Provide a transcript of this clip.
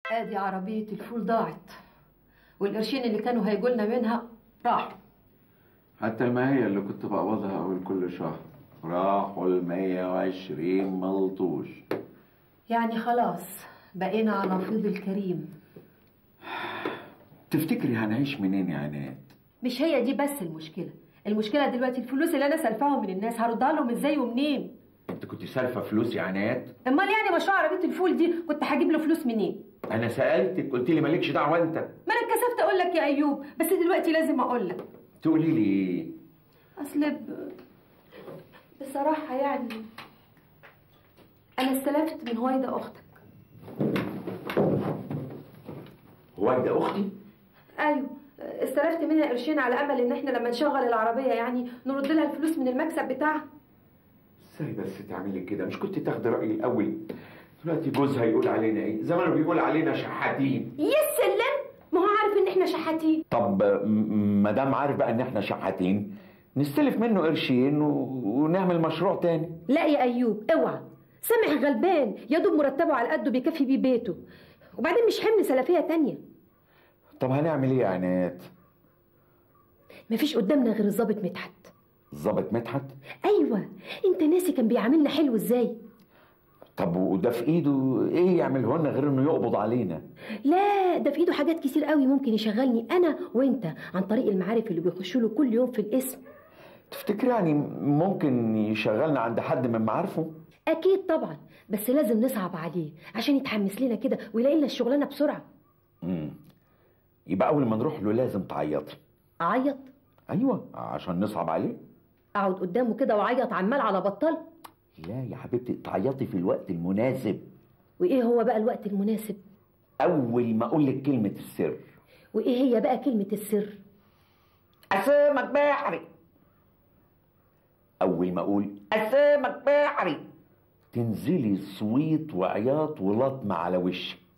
ادي عربية الفول ضاعت والقرشين اللي كانوا هيجولنا منها راحوا حتى المية اللي كنت بقبضها أول كل شهر راحوا المية وعشرين ملطوش يعني خلاص بقينا على فيض الكريم تفتكري هنعيش منين يا عناد؟ مش هي دي بس المشكلة المشكلة دلوقتي الفلوس اللي أنا سلفاهم من الناس هردها لهم ازاي ومنين انت كنت سالفة فلوس يا عناد؟ امال يعني مشروع عربية الفول دي كنت هجيب له فلوس منين أنا سألتك قلت لي مالكش دعوة أنت ما أنا اتكسفت أقول لك يا أيوب بس دلوقتي لازم أقول لك تقولي لي إيه؟ أصل ب... بصراحة يعني أنا استلفت من هويدا أختك هو أنت أختي؟ أيوه استلفت منها قرشين على أمل إن إحنا لما نشغل العربية يعني نرد لها الفلوس من المكسب بتاعها ازاي بس تعملي كده؟ مش كنت تاخدي رأيي الأول؟ دلوقتي جوزها يقول علينا إيه؟ زمانه بيقول علينا شحاتين يا سلم ما هو عارف إن إحنا شحاتين طب ما دام عارف بقى إن إحنا شحاتين نستلف منه قرشين و... ونعمل مشروع تاني لا يا أيوب اوعى سامح غلبان يا دوب مرتبه على قده بيكفي بيه بيته وبعدين مش حمل سلفية تانية طب هنعمل إيه يا عناد؟ مفيش قدامنا غير الظابط مدحت ظابط مدحت؟ ايوه انت ناسي كان بيعاملنا حلو ازاي طب وده في ايده ايه يعمله لنا غير انه يقبض علينا لا ده في ايده حاجات كتير قوي ممكن يشغلني انا وانت عن طريق المعارف اللي بيخشوا له كل يوم في الاسم تفتكر يعني ممكن يشغلنا عند حد من معارفه اكيد طبعا بس لازم نصعب عليه عشان يتحمس لنا كده ويلاقي لنا الشغلانه بسرعه امم يبقى اول ما نروح له لازم تعيطي اعيط ايوه عشان نصعب عليه اقعد قدامه كده واعيط عمال على بطال لا يا حبيبتي تعيطي في الوقت المناسب وايه هو بقى الوقت المناسب اول ما اقول لك كلمه السر وايه هي بقى كلمه السر اسامك بحري اول ما اقول اسامك بحري تنزلي صويت وعياط ولطمه على وشك